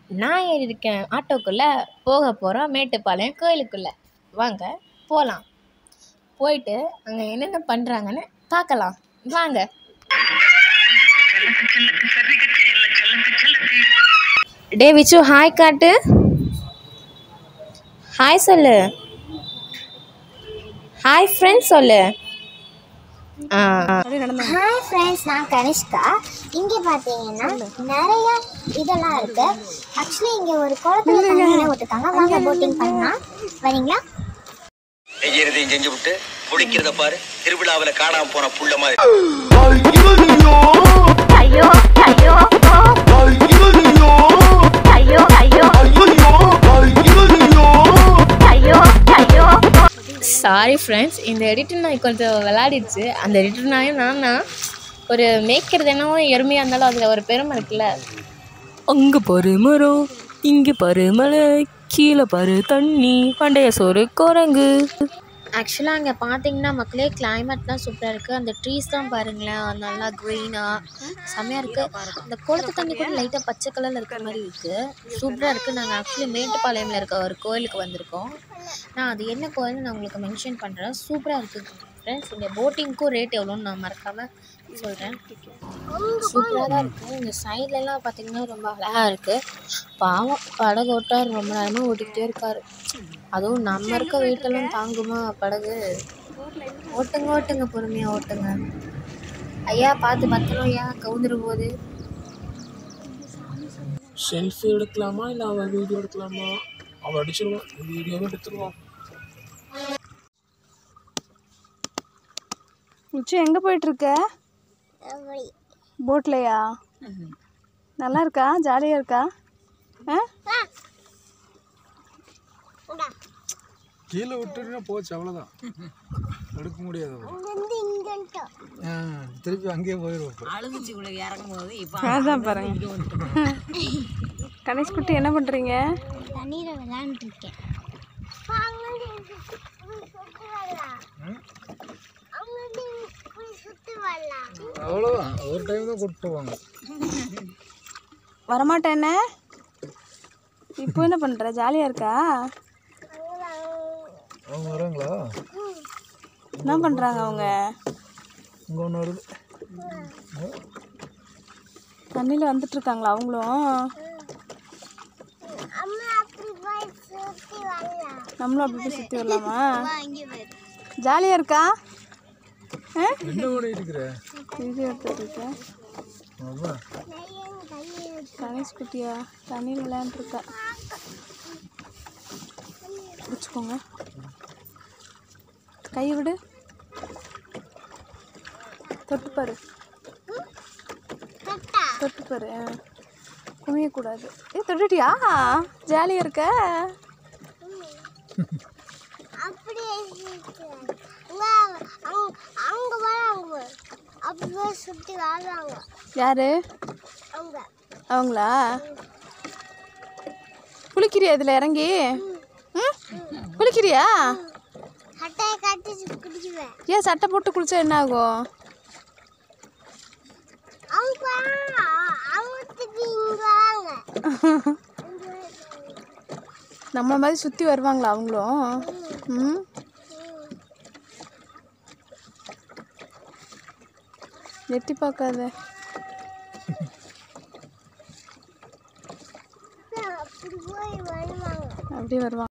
நான் ஏறி இருக்கேன் ஆட்டோக்குள்ளே போக போகிறோம் மேட்டுப்பாளையம் கோயிலுக்குள்ளே வாங்க போகலாம் போயிட்டு அங்கே என்னென்ன பண்ணுறாங்கன்னு பார்க்கலாம் வாங்க டே விச்சு ஹாய் காட்டு ஹாய் சொல்லு ஹாய் ஃப்ரெண்ட்ஸ் சொல்லு ஆ ஹாய் ஃப்ரெண்ட்ஸ் நான் கனிஷ்கா இங்கே பார்த்தீங்கன்னா நிறைய இதெல்லாம் இருக்கு ஆக்சுவலி இங்கே ஒரு குளத்துல தண்ணியெல்லாம் விட்டுருக்காங்க வாங்க போட்டிங் பண்ணலாம் வரீங்களா செய்யறதையும் செஞ்சு விட்டு முடிக்கிறத பாரு திருவிழாவுல காணாம போன புள்ள மாதிரி சாரி ஃப்ரெண்ட்ஸ் இந்த எடிட்டர் நாய் கொஞ்சம் விளையாடிடுச்சு அந்த எடிட்டர் நாயும் நான் தான் ஒரு மேய்க்கிறது என்னவோ எருமையாக இருந்தாலும் அதில் ஒரு பெருமை இருக்குல்ல அங்கே பாரு மரம் இங்கே பாரு மலை கீழே பாரு தண்ணி பண்டைய சோறு குரங்கு ஆக்சுவலாக அங்கே பார்த்தீங்கன்னா மக்களே கிளைமேட்லாம் சூப்பராக இருக்குது அந்த ட்ரீஸ் தான் பாருங்களேன் நல்லா க்ரீனாக செம்மையாக இருக்குது அந்த குளத்து தண்ணி கூட லைட்டாக பச்சை கலரில் இருக்கிற மாதிரி இருக்குது சூப்பராக இருக்குது நாங்கள் ஆக்சுவலி மேட்டுப்பாளையமில் இருக்க ஒரு கோயிலுக்கு வந்திருக்கோம் நான் அது என்ன கோயில்னு நான் உங்களுக்கு மென்ஷன் பண்ணுறேன் சூப்பராக இருக்குது ஃப்ரெண்ட்ஸ் இந்த போட்டிங்க்கும் ரேட் எவ்வளோன்னு நான் மறக்காமல் சொல்கிறேன் சூப்பராக தான் இருக்குது இந்த சைட்லலாம் பார்த்தீங்கன்னா ரொம்ப அழகாக இருக்குது பாவம் படகு ஓட்டார் ரொம்ப நேரமாக ஓட்டிக்கிட்டே இருக்கார் அதுவும் நம்ம இருக்க வெயிட்டெல்லாம் தாங்குமா படகு ஓட்டுங்க ஓட்டுங்க பொறுமையாக ஓட்டுங்க ஐயா பார்த்து பத்திரம் ஐயா கவுந்துரு போகுது செல்ஃபி எடுக்கலாமா இல்லை அவன் வீடியோ எடுக்கலாமா அவன் அடிச்சிருவான் வீடியோவும் எடுத்துருவான் உச்சி எங்கே போயிட்டுருக்க போட்லையா நல்லா இருக்கா ஜாலியாக இருக்கா ஆ கீழே விட்டுருன்னா போச்சு அவ்வளோதான் எடுக்க முடியாது ஆ, திருப்பி அங்கேயே போயிடுவோம் அதான் பாருங்க கணேஷ் குட்டி என்ன பண்ணுறீங்க தண்ணீரை விளையாண்டுருக்கேன் அவ்வளோதான் ஒரு டைம் தான் கூப்பிட்டு போவாங்க வரமாட்டேன் என்ன இப்போ என்ன பண்ணுற ஜாலியாக இருக்கா அவங்க வராங்களா என்ன பண்ணுறாங்க அவங்க இங்கே ஒன்று வருது தண்ணியில் வந்துட்டுருக்காங்களா அவங்களும் நம்மளும் அப்படி போய் சுற்றி வரலாமா ஜாலியாக இருக்கா ஆ என்ன பண்ணிட்டு இருக்கிற வீடியோ எடுத்துட்டு இருக்கேன் அதான் கணேஷ் குட்டியா தண்ணியில் விளையாண்டுருக்கா பிடிச்சிக்கோங்க கை விடு தொட்டுப்பாரு தொட்டுப்பாரு ஆ. குமியக்கூடாது ஏ தொட்டுட்டியா ஜாலியாக இருக்க அப்படியே அங்க வராங்க அப்படியே சுத்தி வராங்க யாரு அவங்க அவங்களா குளிக்கிறியா இதில் இறங்கி ம் குளிக்கிறியா ஹட்டையை கட்டி குடிக்குவேன் ஏன் சட்டை போட்டு குளிச்சா என்ன ஆகும் அவங்க வராங்க அவங்க திருப்பி இங்க வராங்க நம்ம மாதிரி சுற்றி வருவாங்களா அவங்களும் ம் எட்டி பார்க்காத அப்படி போய் வருவாங்க அப்படியே வருவாங்க